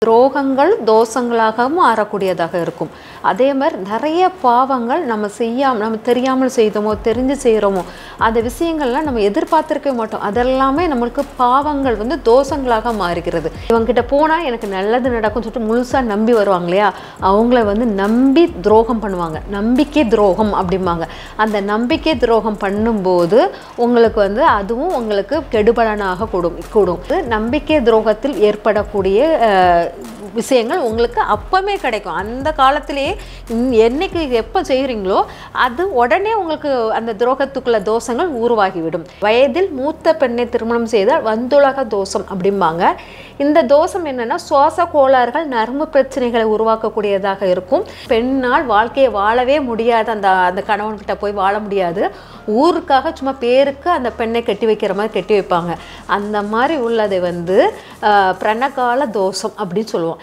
துரோகங்கள் தோஷங்களாகவும் மாறக்கூடியதாக இருக்கும் அதே மாதிரி நிறைய பாவங்கள் நம்ம செய்யாம நம்ம தெரியாமல் செய்தோமோ தெரிஞ்சு செய்கிறோமோ அந்த விஷயங்கள்லாம் நம்ம எதிர்பார்த்திருக்கவே மாட்டோம் அதெல்லாமே நம்மளுக்கு பாவங்கள் வந்து தோஷங்களாக மாறுகிறது இவங்ககிட்ட போனால் எனக்கு நல்லது நடக்கும்னு சொல்லிட்டு முழுசாக நம்பி வருவாங்க இல்லையா அவங்கள வந்து நம்பி துரோகம் பண்ணுவாங்க நம்பிக்கை துரோகம் அப்படிம்பாங்க அந்த நம்பிக்கை துரோகம் பண்ணும்போது உங்களுக்கு வந்து அதுவும் உங்களுக்கு கெடுபலனாக கூடும் கூடும் இது நம்பிக்கை துரோகத்தில் ஏற்படக்கூடிய அஹ், விஷயங்கள் உங்களுக்கு அப்பமே கிடைக்கும் அந்த காலத்திலேயே இன்- என்னைக்கு எப்போ செய்கிறீங்களோ அது உடனே உங்களுக்கு அந்த துரோகத்துக்குள்ள தோஷங்கள் உருவாகிவிடும் வயதில் மூத்த பெண்ணை திருமணம் செய்தால் வந்துலக தோஷம் அப்படிம்பாங்க இந்த தோஷம் என்னன்னா சுவாச கோளாறுகள் நரம்பு பிரச்சனைகளை உருவாக்கக்கூடியதாக இருக்கும் பெண்ணால் வாழ்க்கையை வாழவே முடியாது அந்த அந்த கணவன்கிட்ட போய் வாழ முடியாது ஊருக்காக சும்மா பேருக்கு அந்த பெண்ணை கட்டி வைக்கிற மாதிரி கட்டி வைப்பாங்க அந்த மாதிரி உள்ளதை வந்து ஆஹ், பிரணகால தோஷம் அப்படின்னு சொல்லுவோம்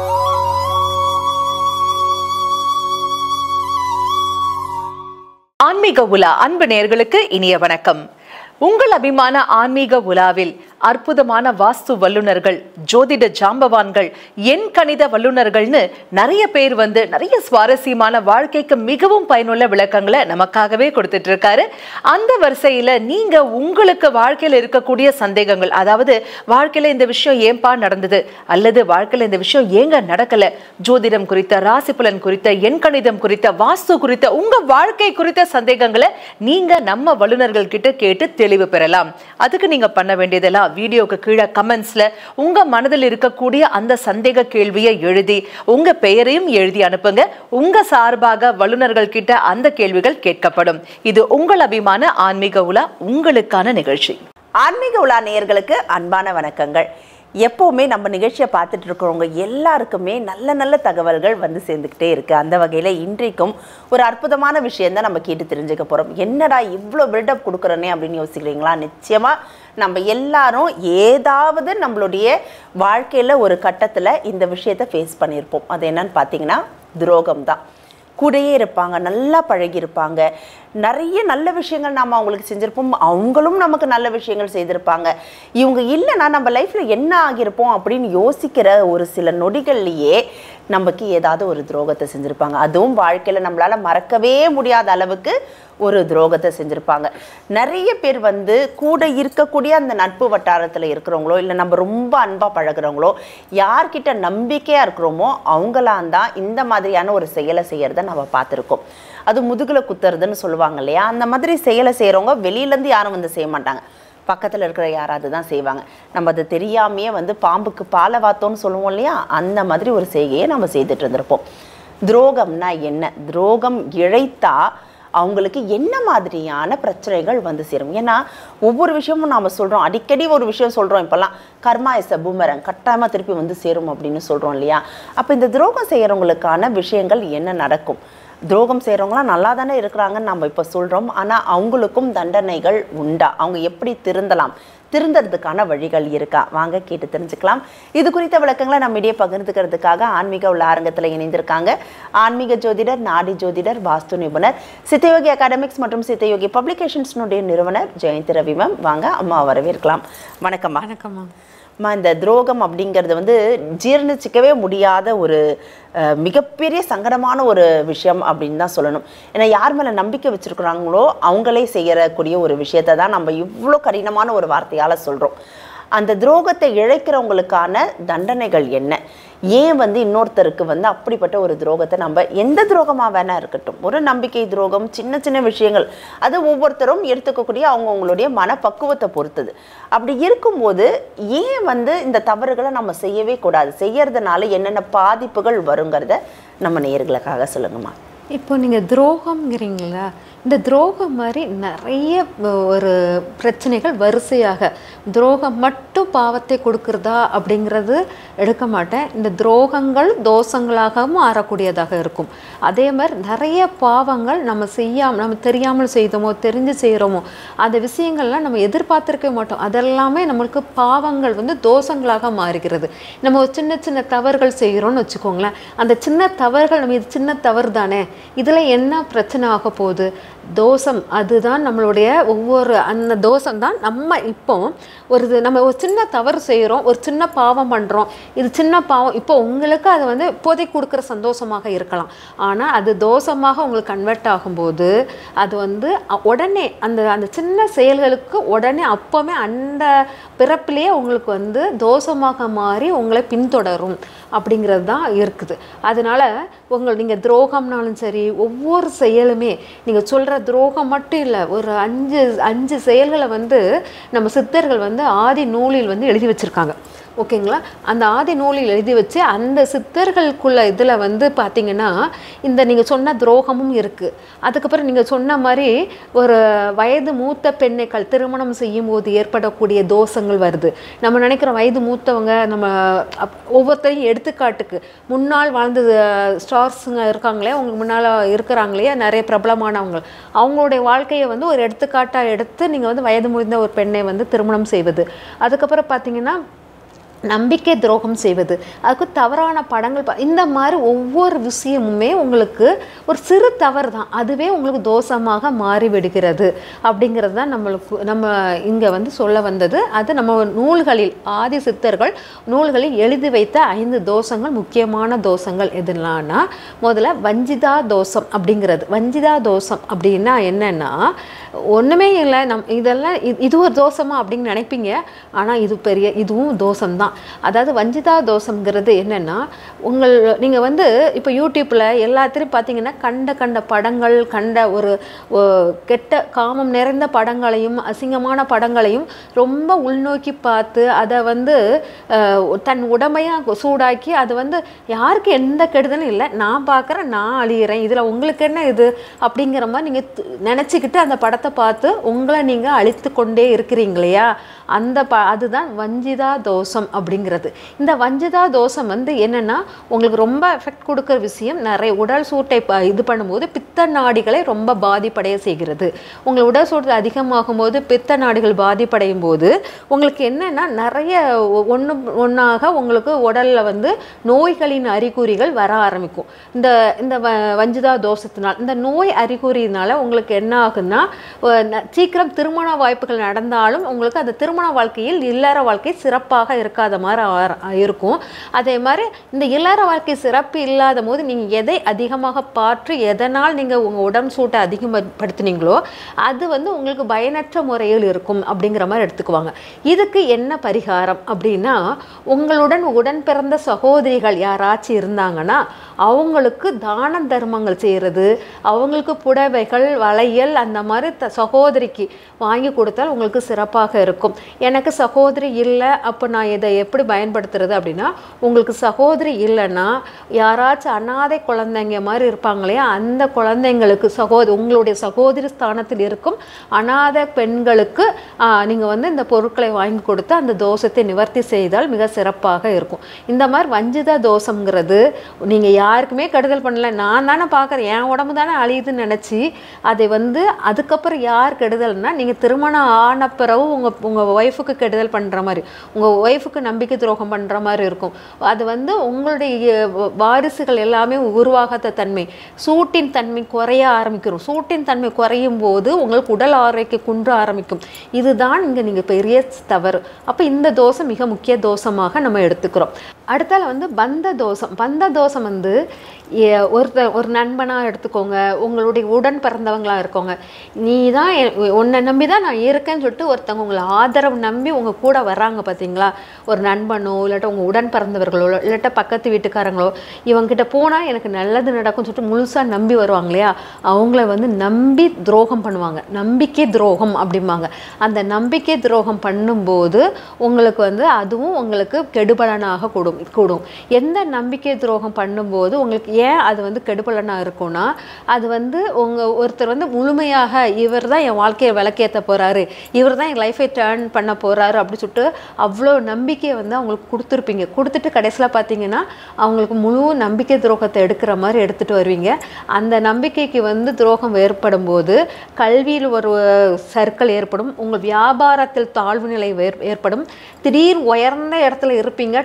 ஆன்மீக உலா அன்பு நேர்களுக்கு இனிய வணக்கம் உங்கள் அபிமான ஆன்மீக உலாவில் அற்புதமான வாஸ்து வல்லுனர்கள் ஜோதிட ஜாம்பவான்கள் எண் கணித வல்லுனர்கள்னு நிறைய பேர் வந்து நிறைய சுவாரஸ்யமான வாழ்க்கைக்கு மிகவும் பயனுள்ள விளக்கங்களை நமக்காகவே கொடுத்துட்டு இருக்காரு அந்த வரிசையில நீங்க உங்களுக்கு வாழ்க்கையில இருக்கக்கூடிய சந்தேகங்கள் அதாவது வாழ்க்கையில இந்த விஷயம் ஏன்பா நடந்தது அல்லது வாழ்க்கையில இந்த விஷயம் ஏங்க நடக்கல ஜோதிடம் குறித்த ராசி பலன் குறித்த எண் கணிதம் குறித்த வாஸ்து குறித்த உங்க வாழ்க்கை குறித்த சந்தேகங்களை நீங்க நம்ம வல்லுநர்கள் கிட்ட கேட்டு தெளிவு பெறலாம் அதுக்கு நீங்க பண்ண வேண்டியதெல்லாம் வீடியோக்கு கீழே கமெண்ட்ஸ்ல உங்க மனதில் இருக்கக்கூடிய அந்த சந்தேக கேள்வியை எழுதி உங்க பெயரையும் எழுதி அனுப்புங்க உங்க சார்பாக வல்லுநர்கள் கிட்ட அந்த கேள்விகள் கேட்கப்படும் இது உங்கள் அபிமான ஆன்மீக உலா உங்களுக்கான நிகழ்ச்சி ஆன்மீக உலா நேயர்களுக்கு அன்பான வணக்கங்கள் எப்போவுமே நம்ம நிகழ்ச்சியை பார்த்துட்டு இருக்கிறவங்க எல்லாருக்குமே நல்ல நல்ல தகவல்கள் வந்து சேர்ந்துக்கிட்டே இருக்கு அந்த வகையில் இன்றைக்கும் ஒரு அற்புதமான விஷயம் தான் நம்ம கேட்டு தெரிஞ்சுக்க போகிறோம் என்னடா இவ்வளோ பில்டப் கொடுக்குறனே அப்படின்னு யோசிக்கிறீங்களா நிச்சயமாக நம்ம எல்லாரும் ஏதாவது நம்மளுடைய வாழ்க்கையில் ஒரு கட்டத்தில் இந்த விஷயத்தை ஃபேஸ் பண்ணியிருப்போம் அது என்னன்னு பார்த்தீங்கன்னா துரோகம் தான் கூடயே இருப்பாங்க நல்லா பழகியிருப்பாங்க நிறைய நல்ல விஷயங்கள் நாம் அவங்களுக்கு செஞ்சுருப்போம் அவங்களும் நமக்கு நல்ல விஷயங்கள் செய்திருப்பாங்க இவங்க இல்லைன்னா நம்ம லைஃப்பில் என்ன ஆகியிருப்போம் அப்படின்னு யோசிக்கிற ஒரு சில நொடிகள்லையே நமக்கு ஏதாவது ஒரு துரோகத்தை செஞ்சுருப்பாங்க அதுவும் வாழ்க்கையில் நம்மளால் மறக்கவே முடியாத அளவுக்கு ஒரு துரோகத்தை செஞ்சுருப்பாங்க நிறைய பேர் வந்து கூட இருக்கக்கூடிய அந்த நட்பு வட்டாரத்தில் இருக்கிறவங்களோ இல்லை நம்ம ரொம்ப அன்பாக பழகுறவங்களோ யார்கிட்ட நம்பிக்கையாக இருக்கிறோமோ அவங்களாம் தான் இந்த மாதிரியான ஒரு செயலை செய்கிறத நம்ம பார்த்துருக்கோம் அது முதுகில் குத்துறதுன்னு சொல்லுவாங்க இல்லையா அந்த மாதிரி செயலை செய்கிறவங்க வெளியிலேருந்து யாரும் வந்து செய்ய மாட்டாங்க பக்கத்தில் இருக்கிற யாராவது தான் செய்வாங்க நம்ம அது தெரியாமையே வந்து பாம்புக்கு பாலை வாத்தோன்னு சொல்லுவோம் இல்லையா அந்த மாதிரி ஒரு செய்கையை நம்ம செய்துட்டு இருந்திருப்போம் துரோகம்னா என்ன துரோகம் இழைத்தா அவங்களுக்கு என்ன மாதிரியான பிரச்சனைகள் வந்து சேரும் ஏன்னா ஒவ்வொரு விஷயமும் நாம் சொல்கிறோம் அடிக்கடி ஒரு விஷயம் சொல்கிறோம் இப்போல்லாம் கர்மா இஸ் அ பூமரங் கட்டாயமாக திருப்பி வந்து சேரும் அப்படின்னு சொல்கிறோம் இல்லையா அப்போ இந்த துரோகம் செய்கிறவங்களுக்கான விஷயங்கள் என்ன நடக்கும் துரோகம் செய்கிறவங்களாம் நல்லா தானே இருக்கிறாங்கன்னு நம்ம இப்போ சொல்கிறோம் ஆனால் அவங்களுக்கும் தண்டனைகள் உண்டா அவங்க எப்படி திருந்தலாம் திருந்தறதுக்கான வழிகள் இருக்கா வாங்க கேட்டு தெரிஞ்சுக்கலாம் இது குறித்த விளக்கங்களை நம்ம இடையே பகிர்ந்துக்கிறதுக்காக ஆன்மீக உள்ள அரங்கத்தில் இணைந்திருக்காங்க ஆன்மீக ஜோதிடர் நாடி ஜோதிடர் வாஸ்து நிபுணர் சித்தயோகி அகாடமிக்ஸ் மற்றும் சித்தயோகி பப்ளிகேஷன்ஸ்னுடைய நிறுவனர் ஜெயந்தி ரவி மேம் வாங்க அம்மா வரவேற்கலாம் வணக்கம்மா வணக்கம்மா அம்மா இந்த துரோகம் அப்படிங்கிறது வந்து ஜீர்ணிச்சிக்கவே முடியாத ஒரு அஹ், மிகப்பெரிய சங்கடமான ஒரு விஷயம் அப்படின்னு தான் சொல்லணும் ஏன்னா யார் மேலே நம்பிக்கை வச்சுருக்குறாங்களோ அவங்களே செய்யக்கூடிய ஒரு விஷயத்தை தான் நம்ம இவ்வளோ கடினமான ஒரு வார்த்தையால் சொல்கிறோம் அந்த துரோகத்தை இழைக்கிறவங்களுக்கான தண்டனைகள் என்ன ஏன் வந்து இன்னொருத்தருக்கு வந்து அப்படிப்பட்ட ஒரு துரோகத்தை நம்ம எந்த துரோகமாக வேணா இருக்கட்டும் ஒரு நம்பிக்கை துரோகம் சின்ன சின்ன விஷயங்கள் அது ஒவ்வொருத்தரும் எடுத்துக்கக்கூடிய அவங்கவுங்களுடைய மனப்பக்குவத்தை பொறுத்தது அப்படி இருக்கும்போது ஏன் வந்து இந்த தவறுகளை நம்ம செய்யவே கூடாது செய்யறதுனால என்னென்ன பாதிப்புகள் வருங்கிறத நம்ம நேயர்களுக்காக சொல்லுங்கம்மா இப்போ நீங்கள் துரோகம்ங்கிறீங்களா இந்த துரோகம் மாதிரி நிறைய ஒரு பிரச்சனைகள் வரிசையாக துரோகம் மட்டும் பாவத்தை கொடுக்கறதா அப்படிங்கிறது எடுக்க மாட்டேன் இந்த துரோகங்கள் தோஷங்களாகவும் மாறக்கூடியதாக இருக்கும் அதே மாதிரி நிறைய பாவங்கள் நம்ம செய்யாம நம்ம தெரியாமல் செய்தோமோ தெரிஞ்சு செய்கிறோமோ அந்த விஷயங்கள்லாம் நம்ம எதிர்பார்த்திருக்கவே மாட்டோம் அதெல்லாமே நம்மளுக்கு பாவங்கள் வந்து தோஷங்களாக மாறுகிறது நம்ம ஒரு சின்ன சின்ன தவறுகள் செய்கிறோம்னு வச்சுக்கோங்களேன் அந்த சின்ன தவறுகள் நம்ம இது சின்ன தவறு தானே இதில் என்ன பிரச்சனை ஆக போகுது தோஷம் அதுதான் நம்மளுடைய ஒவ்வொரு அந்த தோஷம் தான் நம்ம இப்போ ஒரு இது நம்ம ஒரு சின்ன தவறு செய்கிறோம் ஒரு சின்ன பாவம் பண்ணுறோம் இது சின்ன பாவம் இப்போ உங்களுக்கு அது வந்து இப்போதைக்கு கொடுக்குற சந்தோஷமாக இருக்கலாம் ஆனால் அது தோஷமாக உங்களுக்கு கன்வெர்ட் ஆகும்போது அது வந்து அ- உடனே அந்த அந்த சின்ன செயல்களுக்கு உடனே அப்போவே அந்த பிறப்பிலேயே உங்களுக்கு வந்து தோஷமாக மாறி உங்களை பின்தொடரும் அப்படிங்கிறது தான் இருக்குது அதனால உங்கள் நீங்கள் துரோகம்னாலும் சரி ஒவ்வொரு செயலுமே நீங்கள் சொல்கிற துரோகம் மட்டும் இல்லை ஒரு அஞ்சு அஞ்சு செயல்களை வந்து நம்ம சித்தர்கள் வந்து ஆதி நூலில் வந்து எழுதி வச்சுருக்காங்க ஓகேங்களா அந்த ஆதி நூலில் எழுதி வச்சு அந்த சித்தர்களுக்குள்ள இதில் வந்து பார்த்தீங்கன்னா இந்த நீங்கள் சொன்ன துரோகமும் இருக்குது அதுக்கப்புறம் நீங்கள் சொன்ன மாதிரி ஒரு வயது மூத்த பெண்ணை கல் திருமணம் செய்யும் போது ஏற்படக்கூடிய தோஷங்கள் வருது நம்ம நினைக்கிற வயது மூத்தவங்க நம்ம அப்- ஒவ்வொருத்தரையும் எடுத்துக்காட்டுக்கு முன்னால் வாழ்ந்த ஸ்டார்ஸுங்க இருக்காங்களே அவங்க முன்னால் இருக்கிறாங்களே நிறைய பிரபலமானவங்க அவங்களுடைய வாழ்க்கையை வந்து ஒரு எடுத்துக்காட்டாக எடுத்து நீங்கள் வந்து வயது முதிர்ந்த ஒரு பெண்ணை வந்து திருமணம் செய்வது அதுக்கப்புறம் பார்த்தீங்கன்னா நம்பிக்கை துரோகம் செய்வது அதுக்கு தவறான படங்கள் பா- இந்த மாதிரி ஒவ்வொரு விஷயமுமே உங்களுக்கு ஒரு சிறு தவறு தான் அதுவே உங்களுக்கு தோஷமாக மாறிவிடுகிறது அப்படிங்கிறது தான் நம்மளுக்கு நம்ம இங்கே வந்து சொல்ல வந்தது அது நம்ம நூல்களில் ஆதி சித்தர்கள் நூல்களில் எழுதி வைத்த ஐந்து தோஷங்கள் முக்கியமான தோஷங்கள் எதுலான்னா முதல்ல வஞ்சிதா தோஷம் அப்படிங்கிறது வஞ்சிதா தோஷம் அப்படின்னா என்னன்னா ஒன்றுமே இல்லை நம் இதெல்லாம் இது- இது ஒரு தோஷமா அப்படின்னு நினைப்பீங்க ஆனால் இது பெரிய இதுவும் தோஷம்தான் அதாவது வஞ்சிதா தோஷம்ங்கிறது என்னென்னா உங்கள் நீங்கள் வந்து இப்போ யூடியூப்பில் எல்லாத்துலேயும் பார்த்தீங்கன்னா கண்ட கண்ட படங்கள் கண்ட ஒரு ஒ- கெட்ட காமம் நிறைந்த படங்களையும் அசிங்கமான படங்களையும் ரொம்ப உள்நோக்கி பார்த்து அதை வந்து அஹ், தன் உடமையாக சூடாக்கி அது வந்து யாருக்கு எந்த கெடுதலும் இல்லை நான் பார்க்குறேன் நான் அழியிறேன் இதில் உங்களுக்கு என்ன இது அப்படிங்கிற மாதிரி நீங்கள் நினச்சிக்கிட்டு அந்த படத்தை பார்த்து உங்களை நீங்கள் அழித்து கொண்டே இருக்கிறீங்க இல்லையா அந்த ப அதுதான் வஞ்சிதா தோஷம் அப்படிங்கிறது இந்த வஞ்சிதா தோஷம் வந்து என்னென்னா உங்களுக்கு ரொம்ப எஃபெக்ட் கொடுக்குற விஷயம் நிறைய உடல் சூட்டை ப- இது பண்ணும்போது பித்த நாடிகளை ரொம்ப பாதிப்படைய செய்கிறது உங்கள் உடல் சூட்டு அதிகமாகும் போது பித்த நாடிகள் பாதிப்படையும் போது உங்களுக்கு என்னென்னா நிறைய ஒன்று ஒன்றாக உங்களுக்கு உடலில் வந்து நோய்களின் அறிகுறிகள் வர ஆரம்பிக்கும் இந்த இந்த வ வஞ்சிதா தோஷத்தினால் இந்த நோய் அறிகுறியினால உங்களுக்கு என்ன ஆகுன்னா அஹ் ந- சீக்கிரம் திருமண வாய்ப்புகள் நடந்தாலும் உங்களுக்கு அந்த திருமண வாழ்க்கையில் இல்லற வாழ்க்கை சிறப்பாக இருக்காத மாதிரி ஆர- இருக்கும் அதே மாதிரி இந்த இல்லற வாழ்க்கை சிறப்பு இல்லாத போது நீங்கள் எதை அதிகமாக பார்த்து எதனால் நீங்கள் உங்கள் உடம்பு சூட்டை அதிகப்படுத்தினீங்களோ அது வந்து உங்களுக்கு பயனற்ற முறையில் இருக்கும் அப்படிங்கிற மாதிரி எடுத்துக்குவாங்க இதுக்கு என்ன பரிகாரம் அப்படின்னா உங்களுடன் உடன் பிறந்த சகோதரிகள் யாராச்சும் இருந்தாங்கன்னா அவங்களுக்கு தான தர்மங்கள் செய்கிறது அவங்களுக்கு புடவைகள் வளையல் அந்த மாதிரி த சகோதரிக்கு வாங்கி கொடுத்தால் உங்களுக்கு சிறப்பாக இருக்கும் எனக்கு சகோதரி இல்லை அப்போ நான் இதை எப்படி பயன்படுத்துறது அப்படின்னா உங்களுக்கு சகோதரி இல்லைன்னா யாராச்சும் அனாதை குழந்தைங்க மாதிரி இருப்பாங்க இல்லையா அந்த குழந்தைங்களுக்கு சகோதரி உங்களுடைய சகோதரி ஸ்தானத்தில் இருக்கும் அனாதை பெண்களுக்கு நீங்கள் வந்து இந்த பொருட்களை வாங்கி கொடுத்து அந்த தோஷத்தை நிவர்த்தி செய்தால் மிக சிறப்பாக இருக்கும் இந்த மாதிரி வஞ்சித தோஷம்ங்கிறது நீங்கள் யாருக்குமே கெடுதல் பண்ணல நான் தானே பார்க்குறேன் என் உடம்பு தானே அழியுதுன்னு நினச்சி அதை வந்து அதுக்கப்புறம் யார் கெடுதல்னா நீங்கள் திருமணம் ஆன பிறகு உங்கள் உங்கள் ஒய்ஃபுக்கு கெடுதல் பண்ணுற மாதிரி உங்கள் ஒய்ஃபுக்கு நம்பிக்கை துரோகம் பண்ணுற மாதிரி இருக்கும் அது வந்து உங்களுடைய வ- வாரிசுகள் எல்லாமே உருவாகாத தன்மை சூட்டின் தன்மை குறைய ஆரம்பிக்கிறோம் சூட்டின் தன்மை குறையும் போது உங்களுக்கு உடல் ஆரோக்கியம் குன்ற ஆரம்பிக்கும் இதுதான் இங்கே நீங்கள் பெரிய தவறு அப்போ இந்த தோஷம் மிக முக்கிய தோஷமாக நம்ம எடுத்துக்கிறோம் அடுத்தால வந்து பந்த தோஷம் பந்த தோஷம் வந்து ஏ- ஒருத்தர் ஒரு நண்பனாக எடுத்துக்கோங்க உங்களுடைய உடன் பிறந்தவங்களாக இருக்கவங்க நீ தான் எ- உன்னை நம்பி தான் நான் இருக்கேன்னு சொல்லிட்டு ஒருத்தவங்க உங்களை ஆதரவு நம்பி உங்கள் கூட வர்றாங்க பார்த்தீங்களா ஒரு நண்பனோ இல்லாட்ட உங்கள் உடன் பிறந்தவர்களோ இல்லாட்ட பக்கத்து வீட்டுக்காரங்களோ இவங்ககிட்ட போனால் எனக்கு நல்லது நடக்கும்னு சொல்லிட்டு முழுசாக நம்பி வருவாங்க இல்லையா அவங்கள வந்து நம்பி துரோகம் பண்ணுவாங்க நம்பிக்கை துரோகம் அப்படிம்பாங்க அந்த நம்பிக்கை துரோகம் பண்ணும்போது உங்களுக்கு வந்து அதுவும் உங்களுக்கு கெடுபலனாக கூடும் கூடும் எந்த நம்பிக்கை துரோகம் பண்ணும்போது உங்களுக்கு ஏன் அது வந்து கெடுபலனாக இருக்கும்னா அது வந்து உங்கள் ஒருத்தர் வந்து முழுமையாக இவர் தான் என் வாழ்க்கையை விளக்கேற்ற போகிறாரு இவர் தான் என் லைஃபை டேர்ன் பண்ண போகிறாரு அப்படின்னு சொல்லிட்டு அவ்வளோ நம்பிக்கையை வந்து அவங்களுக்கு கொடுத்துருப்பீங்க கொடுத்துட்டு கடைசியில் பார்த்தீங்கன்னா அவங்களுக்கு முழு நம்பிக்கை துரோகத்தை எடுக்கிற மாதிரி எடுத்துகிட்டு வருவீங்க அந்த நம்பிக்கைக்கு வந்து துரோகம் ஏற்படும் போது கல்வியில் ஒரு சர்க்கிள் ஏற்படும் உங்கள் வியாபாரத்தில் தாழ்வு நிலை ஏற்- ஏற்படும் திடீர் உயர்ந்த இடத்துல இருப்பீங்க டக்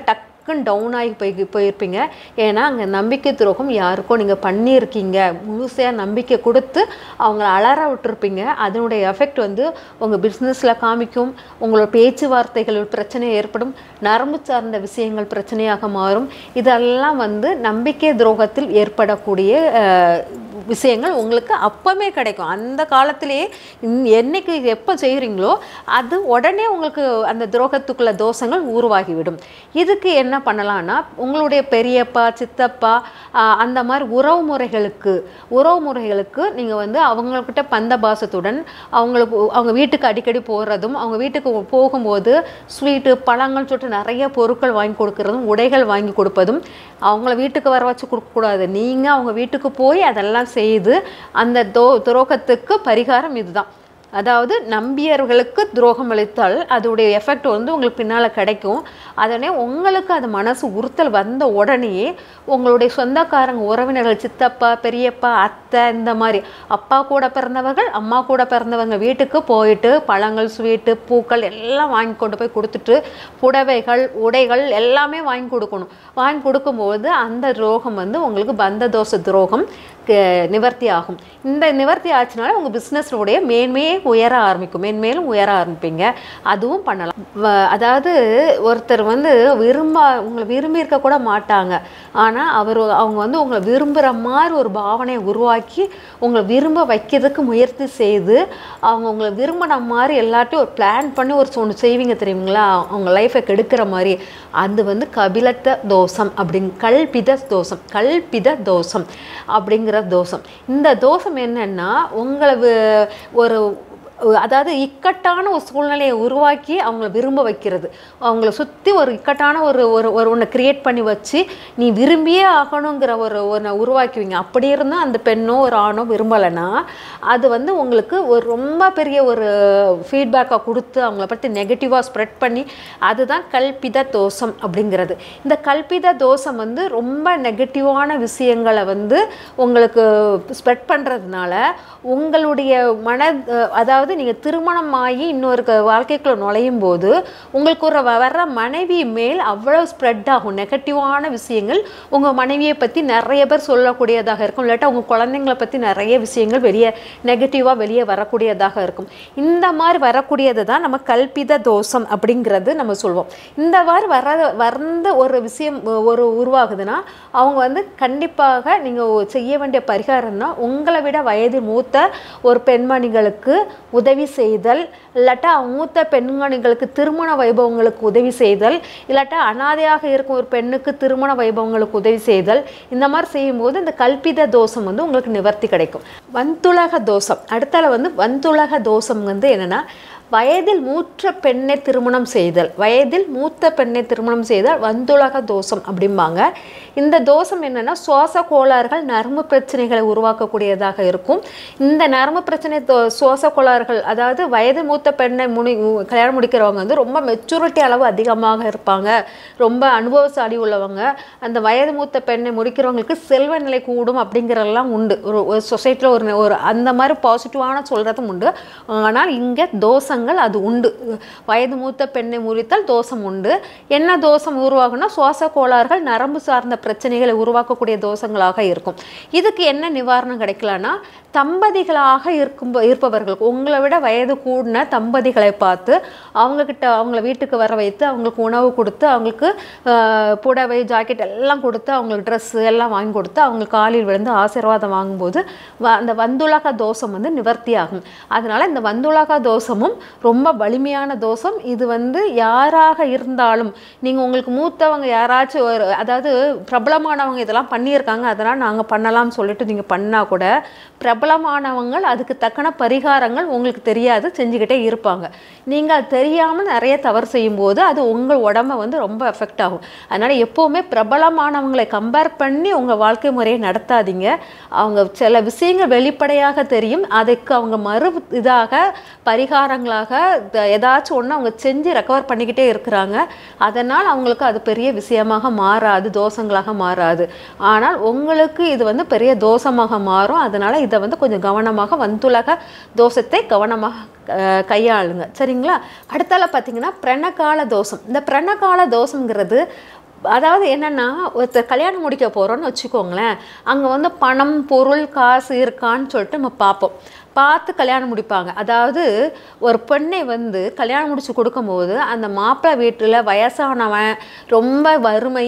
டக்குன்னு டவுன் ஆகி போய் போயிருப்பீங்க ஏன்னா அங்கே நம்பிக்கை துரோகம் யாருக்கோ நீங்கள் பண்ணியிருக்கீங்க முழுசையாக நம்பிக்கை கொடுத்து அவங்கள அலற விட்டுருப்பீங்க அதனுடைய எஃபெக்ட் வந்து உங்கள் பிஸ்னஸில் காமிக்கும் உங்களோட பேச்சுவார்த்தைகள் பிரச்சனை ஏற்படும் நரம்பு சார்ந்த விஷயங்கள் பிரச்சனையாக மாறும் இதெல்லாம் வந்து நம்பிக்கை துரோகத்தில் ஏற்படக்கூடிய அஹ், விஷயங்கள் உங்களுக்கு அப்பமே கிடைக்கும் அந்த காலத்திலேயே இன்- என்னைக்கு எப்போ செய்கிறீங்களோ அது உடனே உங்களுக்கு அந்த துரோகத்துக்குள்ள தோஷங்கள் உருவாகிவிடும் இதுக்கு என்ன பண்ணலாம்னா உங்களுடைய பெரியப்பா சித்தப்பா ஆஹ், அந்த மாதிரி உறவு முறைகளுக்கு உறவு முறைகளுக்கு நீங்கள் வந்து அவங்கக்கிட்ட பந்த பாசத்துடன் அவங்களுக்கு அவங்க வீட்டுக்கு அடிக்கடி போகிறதும் அவங்க வீட்டுக்கு போகும்போது ஸ்வீட்டு பழங்கள் சொல்லிட்டு நிறைய பொருட்கள் வாங்கி கொடுக்கறதும் உடைகள் வாங்கி கொடுப்பதும் அவங்கள வீட்டுக்கு வர வச்சு கொடுக்கக்கூடாது நீங்கள் அவங்க வீட்டுக்கு போய் அதெல்லாம் செய்து அந்த தோ துரோகத்துக்கு பரிகாரம் இதுதான் அதாவது நம்பியவர்களுக்கு துரோகம் அளித்தால் அதோடைய எஃபெக்ட் வந்து உங்களுக்கு பின்னால் கிடைக்கும் அதனே உங்களுக்கு அது மனசு உறுத்தல் வந்த உடனே உங்களுடைய சொந்தக்காரங்க உறவினர்கள் சித்தப்பா பெரியப்பா அத்தை இந்த மாதிரி அப்பா கூட பிறந்தவர்கள் அம்மா கூட பிறந்தவங்க வீட்டுக்கு போயிட்டு பழங்கள் ஸ்வீட்டு பூக்கள் எல்லாம் வாங்கி கொண்டு போய் கொடுத்துட்டு புடவைகள் உடைகள் எல்லாமே வாங்கி கொடுக்கணும் வாங்கி கொடுக்கும்போது அந்த துரோகம் வந்து உங்களுக்கு பந்த தோஷ துரோகம் க- நிவர்த்தி ஆகும் இந்த நிவர்த்தி ஆச்சுனால உங்கள் பிஸ்னஸோடைய மேன்மையே உயர ஆரம்பிக்கும் மேன்மேலும் உயர ஆரம்பிப்பீங்க அதுவும் பண்ணலாம் வ- அதாவது ஒருத்தர் வந்து விரும்ப உங்களை விரும்பி இருக்க கூட மாட்டாங்க ஆனால் அவர் அவங்க வந்து உங்களை விரும்புகிற மாதிரி ஒரு பாவனையை உருவாக்கி உங்களை விரும்ப வைக்கிறதுக்கு முயற்சி செய்து அவங்க உங்களை விரும்பின மாதிரி எல்லாத்தையும் ஒரு பிளான் பண்ணி ஒரு ஒன்று செய்வீங்க தெரியுங்களா அவங்க லைஃப்பை கெடுக்கிற மாதிரி அது வந்து கபிலத்த தோஷம் அப்படிங் கல்பித தோஷம் கல்பித தோஷம் அப்படிங்கிற தோஷம் இந்த தோஷம் என்னன்னா உங்களை வி- ஒரு அதாவது இக்கட்டான ஒரு சூழ்நிலையை உருவாக்கி அவங்கள விரும்ப வைக்கிறது அவங்கள சுற்றி ஒரு இக்கட்டான ஒரு ஒரு ஒரு ஒன்றை கிரியேட் பண்ணி வச்சு நீ விரும்பியே ஆகணுங்கிற ஒரு ஒன்றை உருவாக்குவீங்க அப்படி இருந்தும் அந்த பெண்ணோ ஒரு ஆணோ விரும்பலைன்னா அது வந்து உங்களுக்கு ஒரு ரொம்ப பெரிய ஒரு ஃபீட்பேக்கை கொடுத்து அவங்கள பற்றி நெகட்டிவாக ஸ்ப்ரெட் பண்ணி அதுதான் கல்பித தோஷம் அப்படிங்கிறது இந்த கல்பித தோஷம் வந்து ரொம்ப நெகட்டிவான விஷயங்களை வந்து உங்களுக்கு ஸ்ப்ரெட் பண்ணுறதுனால உங்களுடைய மன அஹ், அதாவது நீங்கள் திருமணம் ஆகி இன்னொரு க- வாழ்க்கைக்குள்ள நுழையும் போது உங்களுக்கு ஒரு வ- வர்ற மனைவி மேல் அவ்வளோ ஸ்ப்ரெட் ஆகும் நெகட்டிவான விஷயங்கள் உங்கள் மனைவியை பற்றி நிறைய பேர் சொல்லக்கூடியதாக இருக்கும் இல்லாட்டா உங்கள் குழந்தைங்களை பற்றி நிறைய விஷயங்கள் வெளியே நெகட்டிவாக வெளியே வரக்கூடியதாக இருக்கும் இந்த மாதிரி வரக்கூடியது தான் நம்ம கல்பித தோஷம் அப்படிங்கிறது நம்ம சொல்வோம் இந்த மாதிரி வர வந்த ஒரு விஷயம் ஒரு உருவாகுதுன்னா அவங்க வந்து கண்டிப்பாக நீங்கள் செய்ய வேண்டிய பரிகாரம்னா உங்களை விட வயது மூத்த ஒரு பெண்மணிகளுக்கு உதவி செய்தல் இல்லாட்டா மூத்த பெண்மணிகளுக்கு திருமண வைபவங்களுக்கு உதவி செய்தல் இல்லாட்டா அனாதையாக இருக்கும் ஒரு பெண்ணுக்கு திருமண வைபவங்களுக்கு உதவி செய்தல் இந்த மாதிரி செய்யும்போது இந்த கல்பித தோஷம் வந்து உங்களுக்கு நிவர்த்தி கிடைக்கும் வந்துலக தோஷம் அடுத்தால வந்து வந்துலக தோஷம் வந்து என்னன்னா வயதில் மூத்த பெண்ணை திருமணம் செய்தல் வயதில் மூத்த பெண்ணை திருமணம் செய்தல் வந்துலக தோஷம் அப்படிம்பாங்க இந்த தோஷம் என்னன்னா சுவாச கோளாறுகள் நரம்பு பிரச்சனைகளை உருவாக்கக்கூடியதாக இருக்கும் இந்த நரம்பு பிரச்சனை தோ- சுவாச கோளாறுகள் அதாவது வயது மூத்த பெண்ணை முனி கல்யாணம் முடிக்கிறவங்க வந்து ரொம்ப மெச்சூரிட்டி அளவு அதிகமாக இருப்பாங்க ரொம்ப அனுபவசாலி உள்ளவங்க அந்த வயது மூத்த பெண்ணை முடிக்கிறவங்களுக்கு செல்வ நிலை கூடும் அப்படிங்கிறதெல்லாம் உண்டு ஒரு ஒரு சொசைட்டியில் ஒரு ஒரு அந்த மாதிரி பாசிட்டிவான சொல்கிறதும் உண்டு ஆனால் இங்கே தோஷங்கள் அது உண்டு வயது மூத்த பெண்ணை முறித்தால் தோஷம் உண்டு என்ன தோஷம் உருவாகும்னா சுவாச கோளாறுகள் நரம்பு சார்ந்த பிரச்சனைகளை உருவாக்கக்கூடிய தோஷங்களாக இருக்கும் இதுக்கு என்ன நிவாரணம் கிடைக்கலன்னா தம்பதிகளாக இருக்கும் இருப்பவர்களுக்கு உங்களை விட வயது கூடின தம்பதிகளை பார்த்து அவங்கக்கிட்ட அவங்கள வீட்டுக்கு வர வைத்து அவங்களுக்கு உணவு கொடுத்து அவங்களுக்கு ஆஹ், புடவை ஜாக்கெட் எல்லாம் கொடுத்து அவங்களுக்கு ட்ரெஸ்ஸு எல்லாம் வாங்கி கொடுத்து அவங்க காலில் விழுந்து ஆசீர்வாதம் வாங்கும்போது வ- அந்த வந்துலக தோஷம் வந்து நிவர்த்தி ஆகும் அதனால் இந்த வந்துலக தோஷமும் ரொம்ப வலிமையான தோஷம் இது வந்து யாராக இருந்தாலும் நீங்கள் உங்களுக்கு மூத்தவங்க யாராச்சும் ஒரு அதாவது பிரபலமானவங்க இதெல்லாம் பண்ணியிருக்காங்க அதனால் நாங்கள் பண்ணலாம்னு சொல்லிட்டு நீங்கள் பண்ணால் கூட பிரபலமானவங்க அதுக்கு தக்கன பரிகாரங்கள் உங்களுக்கு தெரியாது செஞ்சுக்கிட்டே இருப்பாங்க நீங்கள் அது தெரியாமல் நிறைய தவறு செய்யும்போது அது உங்கள் உடம்ப வந்து ரொம்ப எஃபெக்ட் ஆகும் அதனால் எப்போவுமே பிரபலமானவங்களை கம்பேர் பண்ணி உங்கள் வாழ்க்கை முறையை நடத்தாதீங்க அவங்க சில விஷயங்கள் வெளிப்படையாக தெரியும் அதுக்கு அவங்க மறு இதாக பரிகாரங்களாக த- ஏதாச்சும் ஒன்று அவங்க செஞ்சு ரெக்கவர் பண்ணிக்கிட்டே இருக்கிறாங்க அதனால் அவங்களுக்கு அது பெரிய விஷயமாக மாறாது தோஷங்களாக மாறாது ஆனால் உங்களுக்கு இது வந்து பெரிய தோஷமாக மாறும் அதனால் இதை வந்து கொஞ்சம் கவனமாக வந்துலக தோஷத்தை கவனமாக அஹ், கையாளுங்க சரிங்களா அடுத்தால பார்த்தீங்கன்னா பிரணகால தோஷம் இந்த பிரணகால தோஷங்கிறது அதாவது என்னன்னா ஒருத்தர் கல்யாணம் முடிக்க போகிறோன்னு வச்சுக்கோங்களேன் அங்கே வந்து பணம் பொருள் காசு இருக்கான்னு சொல்லிட்டு நம்ம பார்ப்போம் பார்த்து கல்யாணம் முடிப்பாங்க அதாவது ஒரு பெண்ணை வந்து கல்யாணம் முடிச்சு கொடுக்கும்போது அந்த மாப்பிள்ளை வீட்டில் வயசானவன் ரொம்ப வறுமை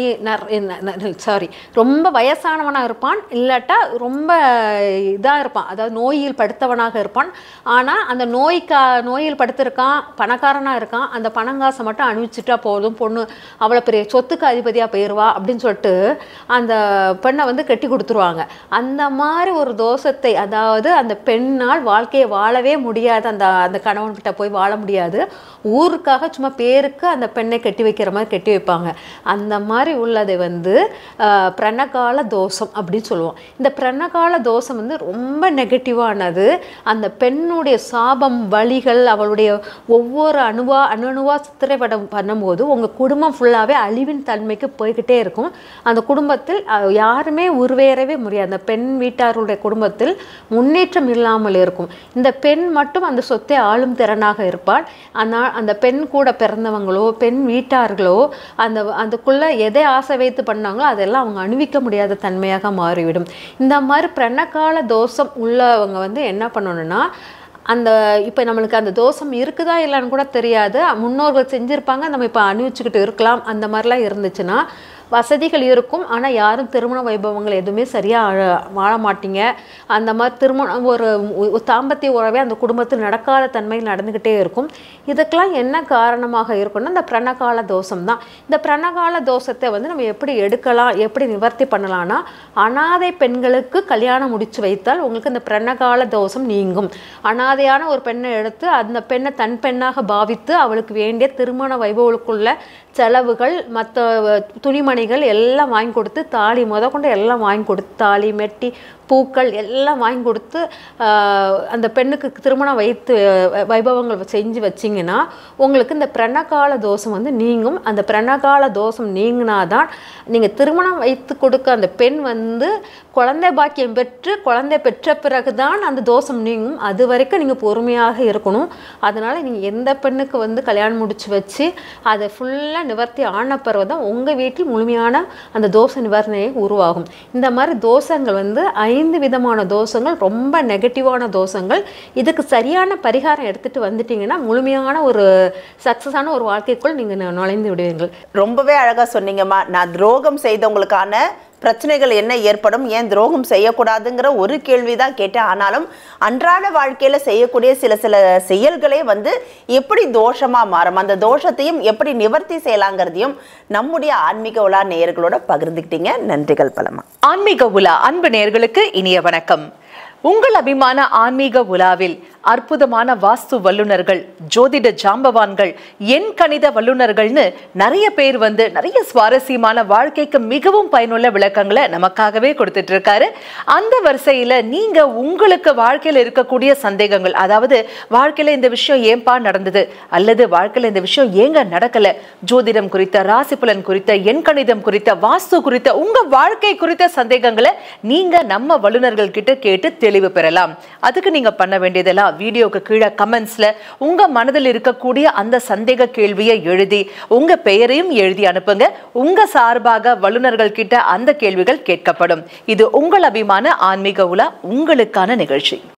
சாரி ரொம்ப வயசானவனாக இருப்பான் இல்லாட்டா ரொம்ப இதாக இருப்பான் அதாவது நோயில் படுத்தவனாக இருப்பான் ஆனால் அந்த நோய்க்கா நோயில் படுத்திருக்கான் பணக்காரனாக இருக்கான் அந்த பணங்காசை மட்டும் அனுபவிச்சுட்டா போதும் பொண்ணு அவ்வளோ பெரிய சொத்துக்கு அதிபதியாக போயிடுவா அப்படின்னு சொல்லிட்டு அந்த பெண்ணை வந்து கட்டி கொடுத்துருவாங்க அந்த மாதிரி ஒரு தோஷத்தை அதாவது அந்த பெண்ணால் வாழ்க்கையை வாழவே முடியாது அந்த அந்த கணவன்கிட்ட போய் வாழ முடியாது ஊருக்காக சும்மா பேருக்கு அந்த பெண்ணை கட்டி வைக்கிற மாதிரி கட்டி வைப்பாங்க அந்த மாதிரி உள்ளதை வந்து ஆஹ், பிரணகால தோஷம் அப்படின்னு சொல்லுவோம் இந்த பிரணகால தோஷம் வந்து ரொம்ப நெகட்டிவானது அந்த பெண்ணுடைய சாபம் வலிகள் அவளுடைய ஒவ்வொரு அணுவா அணுவா சித்திரைப்படம் பண்ணும்போது உங்கள் குடும்பம் ஃபுல்லாகவே அழிவின் தன்மைக்கு போய்கிட்டே இருக்கும் அந்த குடும்பத்தில் அஹ், யாருமே உருவேறவே முடியாது அந்த பெண் வீட்டாருடைய குடும்பத்தில் முன்னேற்றம் இல்லாமல் இருக்கும் இந்த பெண் மட்டும் அந்த சொத்தை ஆளும் திறனாக இருப்பாள் ஆனால் அந்த பெண் கூட பிறந்தவங்களோ பெண் வீட்டார்களோ அந்த அதுக்குள்ள எதை ஆசை வைத்து பண்ணாங்களோ அதெல்லாம் அவங்க அணிவிக்க முடியாத தன்மையாக மாறிவிடும் இந்த மாதிரி பிரணக்கால தோஷம் உள்ளவங்க வந்து என்ன பண்ணணும்னா அந்த இப்போ நம்மளுக்கு அந்த தோஷம் இருக்குதா இல்லைன்னு கூட தெரியாது முன்னோர்கள் செஞ்சுருப்பாங்க நம்ம இப்போ அணிவிச்சுக்கிட்டு இருக்கலாம் அந்த மாதிரிலாம் இருந்துச்சுன்னா வசதிகள் இருக்கும் ஆனால் யாரும் திருமண வைபவங்கள் எதுவுமே சரியாக வாழ மாட்டீங்க அந்த மாதிரி திருமணம் ஒரு உ- தாம்பத்திய உறவே அந்த குடும்பத்தில் நடக்காத தன்மையில் நடந்துக்கிட்டே இருக்கும் இதுக்கெல்லாம் என்ன காரணமாக இருக்கும்னா இந்த பிரணகால தோஷம் தான் இந்த பிரணகால தோஷத்தை வந்து நம்ம எப்படி எடுக்கலாம் எப்படி நிவர்த்தி பண்ணலாம்னா அனாதை பெண்களுக்கு கல்யாணம் முடிச்சு வைத்தால் உங்களுக்கு இந்த பிரணகால தோஷம் நீங்கும் அனாதையான ஒரு பெண்ணை எடுத்து அந்த பெண்ணை தன் பெண்ணாக பாவித்து அவளுக்கு வேண்டிய திருமண வைபவங்களுக்குள்ள செலவுகள் மற்ற துணிமணிகள் எல்லாம் வாங்கி கொடுத்து தாலி முத கொண்டு எல்லாம் வாங்கி கொடுத்து தாலி மெட்டி பூக்கள் எல்லாம் வாங்கி கொடுத்து ஆஹ், அந்த பெண்ணுக்கு திருமணம் வைத்து அஹ், வைபவங்கள் செஞ்சு வச்சிங்கன்னா உங்களுக்கு இந்த பிரணகால தோஷம் வந்து நீங்கும் அந்த பிரணகால தோஷம் நீங்கினாதான் நீங்கள் திருமணம் வைத்து கொடுக்க அந்த பெண் வந்து குழந்தை பாக்கியம் பெற்று குழந்தை பெற்ற பிறகுதான் அந்த தோஷம் நீங்கும் அது வரைக்கும் நீங்கள் பொறுமையாக இருக்கணும் அதனால் நீங்கள் எந்த பெண்ணுக்கு வந்து கல்யாணம் முடிச்சு வச்சு அதை ஃபுல்லாக நிவர்த்தி ஆன பிறகு தான் உங்கள் வீட்டில் முழுமையான அந்த தோஷ நிவாரணையை உருவாகும் இந்த மாதிரி தோஷங்கள் வந்து ஐந்து விதமான தோஷங்கள் ரொம்ப நெகட்டிவான தோஷங்கள் இதுக்கு சரியான பரிகாரம் எடுத்துகிட்டு வந்துட்டீங்கன்னா முழுமையான ஒரு சக்ஸஸான ஒரு வாழ்க்கைக்குள் நீங்கள் நுழைந்து விடுவீர்கள் ரொம்பவே அழகா சொன்னீங்கம்மா நான் துரோகம் செய்தவங்களுக்கான பிரச்சனைகள் என்ன ஏற்படும் ஏன் துரோகம் செய்யக்கூடாதுங்கிற ஒரு கேள்வி தான் கேட்டேன் ஆனாலும் அன்றாட வாழ்க்கையில செய்யக்கூடிய சில சில செயல்களே வந்து எப்படி தோஷமா மாறும் அந்த தோஷத்தையும் எப்படி நிவர்த்தி செய்யலாங்கிறதையும் நம்முடைய ஆன்மீக உலா நேயர்களோட பகிர்ந்துக்கிட்டீங்க நன்றிகள் பலமா ஆன்மீக உலா அன்பு நேயர்களுக்கு இனிய வணக்கம் உங்கள் அபிமான ஆன்மீக உலாவில் அற்புதமான வாஸ்து வல்லுனர்கள் ஜோதிட ஜாம்பவான்கள் எண் கணித வல்லுனர்கள்னு நிறைய பேர் வந்து நிறைய சுவாரஸ்யமான வாழ்க்கைக்கு மிகவும் பயனுள்ள விளக்கங்களை நமக்காகவே கொடுத்துட்டு இருக்காரு அந்த வரிசையில நீங்க உங்களுக்கு வாழ்க்கையில இருக்கக்கூடிய சந்தேகங்கள் அதாவது வாழ்க்கையில இந்த விஷயம் ஏன்பா நடந்தது அல்லது வாழ்க்கையில இந்த விஷயம் ஏங்க நடக்கல ஜோதிடம் குறித்த ராசி பலன் குறித்த எண் கணிதம் குறித்த வாஸ்து குறித்த உங்க வாழ்க்கை குறித்த சந்தேகங்களை நீங்க நம்ம வல்லுநர்கள் கிட்ட கேட்டு தெளிவு பெறலாம் அதுக்கு நீங்க பண்ண வேண்டியதெல்லாம் வீடியோக்கு கீழே கமெண்ட்ஸ்ல உங்க மனதில் இருக்கக்கூடிய அந்த சந்தேக கேள்வியை எழுதி உங்க பெயரையும் எழுதி அனுப்புங்க உங்க சார்பாக வல்லுநர்கள் கிட்ட அந்த கேள்விகள் கேட்கப்படும் இது உங்கள் அபிமான ஆன்மீக உலா உங்களுக்கான நிகழ்ச்சி